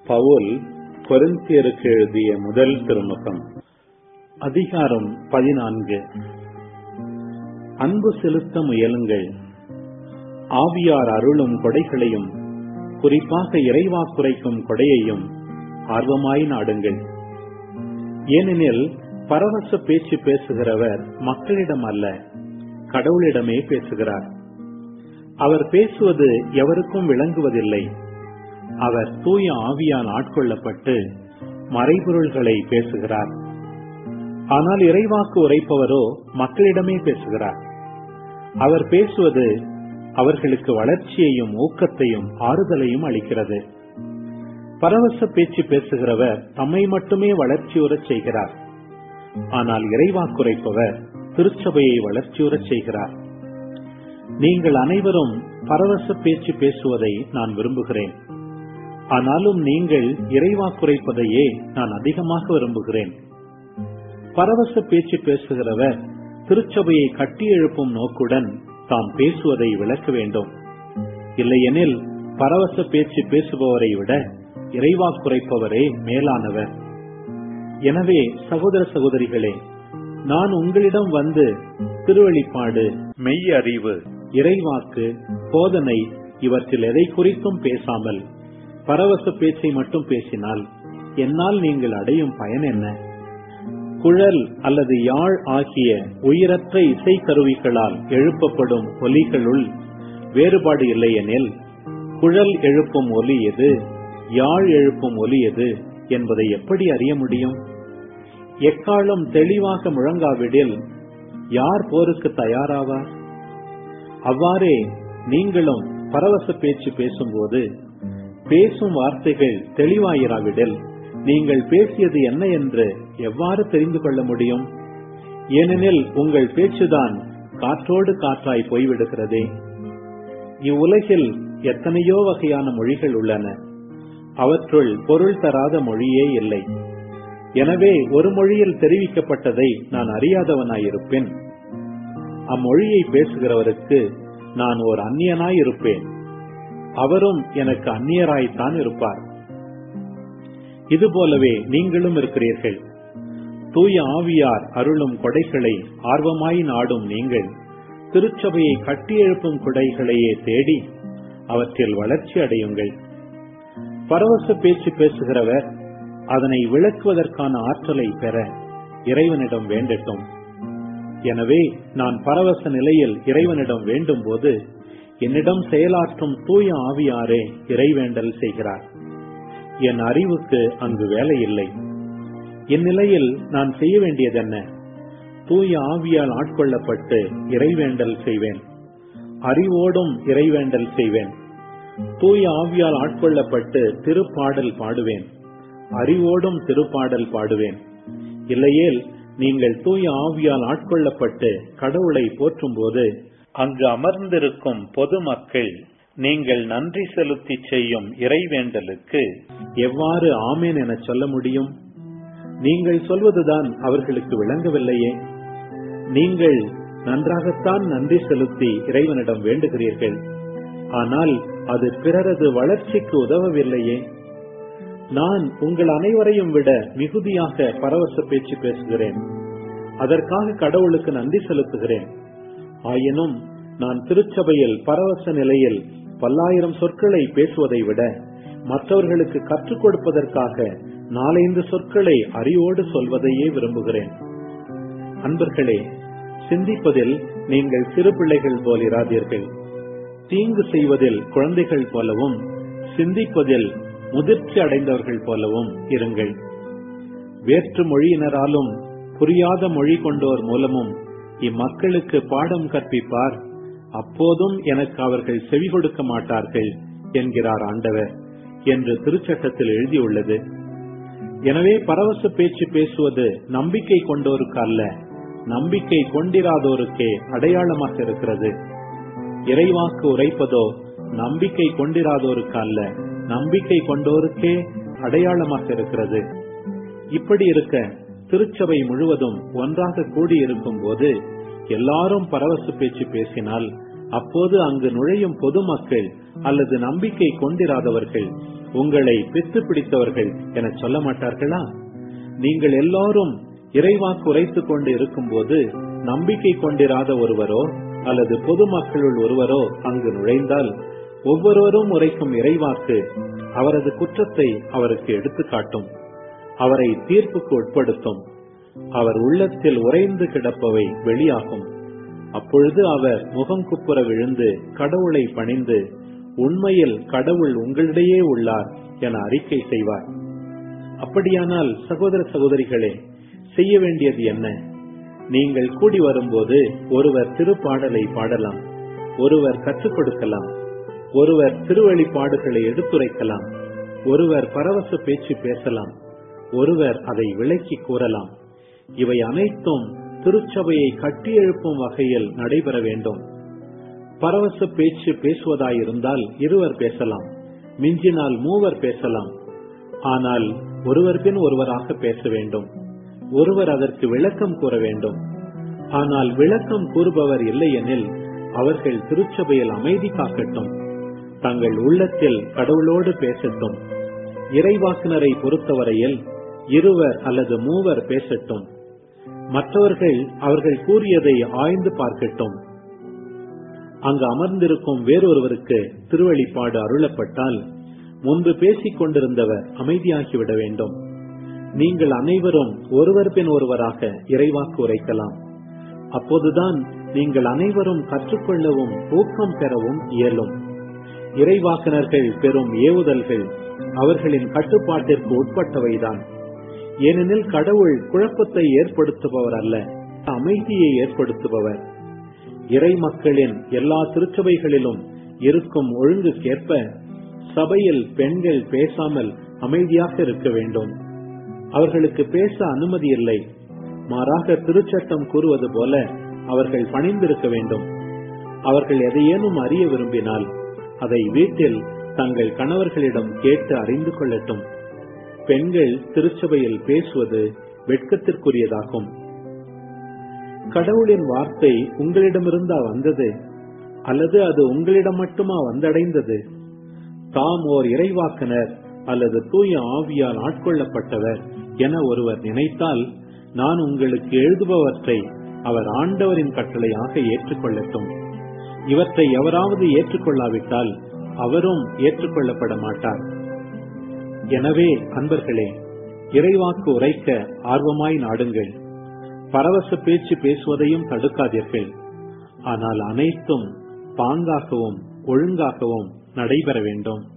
பவுல் கொரிந்தியருக்கு எழுதிய முதல் திருமுகம் அதிகாரம் பதினான்கு அன்பு செலுத்த முயலுங்கள் ஆவியார் அருளும் கொடைகளையும் குறிப்பாக இறைவாக்குரைக்கும் கொடையையும் ஆர்வமாய் நாடுங்கள் ஏனெனில் பரவச பேச்சு பேசுகிறவர் மக்களிடம் அல்ல கடவுளிடமே பேசுகிறார் அவர் பேசுவது எவருக்கும் விளங்குவதில்லை அவர் தூய ஆவியால் ஆட்கொள்ளப்பட்டு மறைபொருள்களை பேசுகிறார் ஆனால் இறைவாக்கு உரைப்பவரோ மக்களிடமே பேசுகிறார் அவர் பேசுவது அவர்களுக்கு வளர்ச்சியையும் ஊக்கத்தையும் ஆறுதலையும் அளிக்கிறது பரவச பேச்சு பேசுகிறவர் தம்மை மட்டுமே வளர்ச்சியுறச் செய்கிறார் ஆனால் இறைவாக்குரைப்பவர் திருச்சபையை வளர்ச்சியுறச் செய்கிறார் நீங்கள் அனைவரும் பரவச பேச்சு பேசுவதை நான் விரும்புகிறேன் ஆனாலும் நீங்கள் இறைவாக்குரைப்பதையே நான் அதிகமாக விரும்புகிறேன் பரவச பேச்சு பேசுகிறவர் திருச்சபையை கட்டி எழுப்பும் நோக்குடன் தாம் பேசுவதை விளக்க வேண்டும் இல்லையெனில் பரவச பேச்சு பேசுபவரை விட இறைவாக்குரைப்பவரே மேலானவர் எனவே சகோதர சகோதரிகளே நான் உங்களிடம் வந்து திருவழிப்பாடு மெய் அறிவு இறைவாக்கு போதனை இவற்றில் எதை குறித்தும் பேசாமல் பரவச பேச்சை மட்டும் பேசினால் என்னால் நீங்கள் அடையும் பயன் என்ன குழல் அல்லது யாழ் ஆகிய உயிரற்ற இசை கருவிகளால் எழுப்பப்படும் ஒலிகளுள் வேறுபாடு இல்லையெனில் குழல் எழுப்பும் ஒலி எது யாழ் எழுப்பும் ஒலி எது என்பதை எப்படி அறிய முடியும் எக்காலம் தெளிவாக முழங்காவிடில் யார் போருக்கு தயாராவார் அவ்வாறே நீங்களும் பரவச பேச்சு பேசும்போது பேசும் வார்த்தைகள் தெளிவாயிராவிடில் நீங்கள் பேசியது என்ன என்று எவ்வாறு தெரிந்து கொள்ள முடியும் ஏனெனில் உங்கள் பேச்சுதான் காற்றோடு காற்றாய் போய்விடுகிறதே இவ்வுலகில் எத்தனையோ வகையான மொழிகள் உள்ளன அவற்றுள் பொருள் தராத மொழியே இல்லை எனவே ஒரு மொழியில் தெரிவிக்கப்பட்டதை நான் அறியாதவனாயிருப்பேன் அம்மொழியை பேசுகிறவருக்கு நான் ஓர் அந்நியனாய் இருப்பேன் அவரும் எனக்கு அந்நியராய்த்தான் இருப்பார் இதுபோலவே நீங்களும் இருக்கிறீர்கள் தூய ஆவியார் அருளும் கொடைகளை ஆர்வமாய் நாடும் நீங்கள் திருச்சபையை கட்டியெழுப்பும் கொடைகளையே தேடி அவற்றில் வளர்ச்சி அடையுங்கள் பரவச பேச்சு பேசுகிறவர் அதனை விளக்குவதற்கான ஆற்றலை பெற இறைவனிடம் வேண்டட்டும் எனவே நான் பரவச நிலையில் இறைவனிடம் வேண்டும் போது என்னிடம் செயலாற்றும் தூய ஆவியாரே இறைவேண்டல் செய்கிறார் என் அறிவுக்கு அங்கு வேலை இல்லை இந்நிலையில் நான் செய்ய வேண்டியதென்ன தூய ஆவியால் ஆட்கொள்ளப்பட்டு இறைவேண்டல் செய்வேன் அறிவோடும் இறைவேண்டல் செய்வேன் தூய ஆவியால் ஆட்கொள்ளப்பட்டு திருப்பாடல் பாடுவேன் அறிவோடும் திருப்பாடல் பாடுவேன் இல்லையேல் நீங்கள் தூய ஆவியால் ஆட்கொள்ளப்பட்டு கடவுளை போற்றும் போது அங்கு அமர்ந்திருக்கும் பொதுமக்கள் நீங்கள் நன்றி செலுத்தி செய்யும் இறைவேண்டலுக்கு எவ்வாறு ஆமேன் என சொல்ல முடியும் நீங்கள் சொல்வதுதான் அவர்களுக்கு விளங்கவில்லையே நீங்கள் நன்றாகத்தான் நன்றி செலுத்தி இறைவனிடம் வேண்டுகிறீர்கள் ஆனால் அது பிறரது வளர்ச்சிக்கு உதவவில்லையே நான் உங்கள் அனைவரையும் விட மிகுதியாக பரவச பேச்சு பேசுகிறேன் அதற்காக கடவுளுக்கு நன்றி செலுத்துகிறேன் ஆயினும் நான் திருச்சபையில் பரவச நிலையில் பல்லாயிரம் சொற்களை பேசுவதை விட மற்றவர்களுக்கு கற்றுக் கொடுப்பதற்காக நாலைந்து சொற்களை அறிவோடு சொல்வதையே விரும்புகிறேன் அன்பர்களே சிந்திப்பதில் நீங்கள் சிறு பிள்ளைகள் போல் இராதீர்கள் தீங்கு செய்வதில் குழந்தைகள் போலவும் சிந்திப்பதில் முதிர்ச்சி அடைந்தவர்கள் போலவும் இருங்கள் வேற்று மொழியினராலும் புரியாத மொழி கொண்டோர் மூலமும் இம்மக்களுக்கு பாடம் கற்பிப்பார் அப்போதும் எனக்கு அவர்கள் செவி கொடுக்க மாட்டார்கள் என்கிறார் ஆண்டவர் என்று திருச்சட்டத்தில் எழுதியுள்ளது எனவே பரவச பேச்சு பேசுவது நம்பிக்கை கொண்டோருக்கு அல்ல நம்பிக்கை கொண்டிராதோருக்கே அடையாளமாக இருக்கிறது இறைவாக்கு உரைப்பதோ நம்பிக்கை கொண்டிராதோருக்கு அல்ல நம்பிக்கை கொண்டோருக்கே அடையாளமாக இருக்கிறது இப்படி இருக்க திருச்சபை முழுவதும் ஒன்றாக கூடியிருக்கும் போது எல்லாரும் பரவச பேச்சு பேசினால் அப்போது அங்கு நுழையும் பொதுமக்கள் அல்லது நம்பிக்கை கொண்டிராதவர்கள் உங்களை பித்து பிடித்தவர்கள் என சொல்ல மாட்டார்களா நீங்கள் எல்லாரும் இறைவாக்கு உரைத்துக் கொண்டு இருக்கும்போது நம்பிக்கை கொண்டிராத ஒருவரோ அல்லது பொதுமக்களுள் ஒருவரோ அங்கு நுழைந்தால் ஒவ்வொருவரும் உரைக்கும் இறைவாக்கு அவரது குற்றத்தை அவருக்கு எடுத்துக்காட்டும் அவரை தீர்ப்புக்கு உட்படுத்தும் அவர் உள்ளத்தில் உறைந்து கிடப்பவை வெளியாகும் அப்பொழுது அவர் முகம் குப்புற விழுந்து கடவுளை பணிந்து உண்மையில் கடவுள் உங்களிடையே உள்ளார் என அறிக்கை செய்வார் அப்படியானால் சகோதர சகோதரிகளே செய்ய வேண்டியது என்ன நீங்கள் கூடி வரும்போது ஒருவர் திருப்பாடலை பாடலாம் ஒருவர் கற்றுக் கொடுக்கலாம் ஒருவர் திருவழிப்பாடுகளை எடுத்துரைக்கலாம் ஒருவர் பரவச பேச்சு பேசலாம் ஒருவர் அதை விளக்கி கூறலாம் இவை அனைத்தும் திருச்சபையை கட்டியெழுப்பும் வகையில் நடைபெற வேண்டும் பரவச பேச்சு பேசுவதாயிருந்தால் இருவர் பேசலாம் மிஞ்சினால் மூவர் பேசலாம் ஆனால் ஒருவர் பின் ஒருவராக பேச வேண்டும் ஒருவர் அதற்கு விளக்கம் கூற வேண்டும் ஆனால் விளக்கம் கூறுபவர் இல்லையெனில் அவர்கள் திருச்சபையில் அமைதி காக்கட்டும் தங்கள் உள்ளத்தில் கடவுளோடு பேசட்டும் இறைவாக்குனரை பொறுத்தவரையில் இருவர் அல்லது மூவர் பேசட்டும் மற்றவர்கள் அவர்கள் கூறியதை ஆய்ந்து பார்க்கட்டும் அங்கு அமர்ந்திருக்கும் வேறொருவருக்கு திருவழிப்பாடு அருளப்பட்டால் முன்பு பேசிக் கொண்டிருந்தவர் அமைதியாகிவிட வேண்டும் நீங்கள் அனைவரும் ஒருவர் பின் ஒருவராக இறைவாக்கு உரைக்கலாம் அப்போதுதான் நீங்கள் அனைவரும் கற்றுக்கொள்ளவும் ஊக்கம் பெறவும் இயலும் இறைவாக்கினர்கள் பெறும் ஏவுதல்கள் அவர்களின் கட்டுப்பாட்டிற்கு உட்பட்டவைதான் ஏனெனில் கடவுள் குழப்பத்தை ஏற்படுத்துபவர் அல்ல அமைதியை ஏற்படுத்துபவர் இறை மக்களின் எல்லா திருச்சபைகளிலும் இருக்கும் ஒழுங்குக்கேற்ப சபையில் பெண்கள் பேசாமல் அமைதியாக இருக்க வேண்டும் அவர்களுக்கு பேச அனுமதி இல்லை மாறாக திருச்சட்டம் கூறுவது போல அவர்கள் பணிந்திருக்க வேண்டும் அவர்கள் எதையேனும் அறிய விரும்பினால் அதை வீட்டில் தங்கள் கணவர்களிடம் கேட்டு அறிந்து கொள்ளட்டும் பெண்கள் திருச்சபையில் பேசுவது வெட்கத்திற்குரியதாகும் கடவுளின் வார்த்தை உங்களிடமிருந்தா வந்தது அல்லது அது உங்களிடம் மட்டுமா வந்தடைந்தது தாம் ஓர் இறைவாக்கனர் அல்லது தூய ஆவியால் ஆட்கொள்ளப்பட்டவர் என ஒருவர் நினைத்தால் நான் உங்களுக்கு எழுதுபவற்றை அவர் ஆண்டவரின் கட்டளையாக ஏற்றுக்கொள்ளட்டும் இவற்றை எவராவது ஏற்றுக்கொள்ளாவிட்டால் அவரும் ஏற்றுக்கொள்ளப்பட மாட்டார் எனவே அன்பர்களே இறைவாக்கு உரைக்க ஆர்வமாய் நாடுங்கள் பரவச பேச்சு பேசுவதையும் தடுக்காதீர்கள் ஆனால் அனைத்தும் பாங்காகவும் ஒழுங்காகவும் நடைபெற வேண்டும்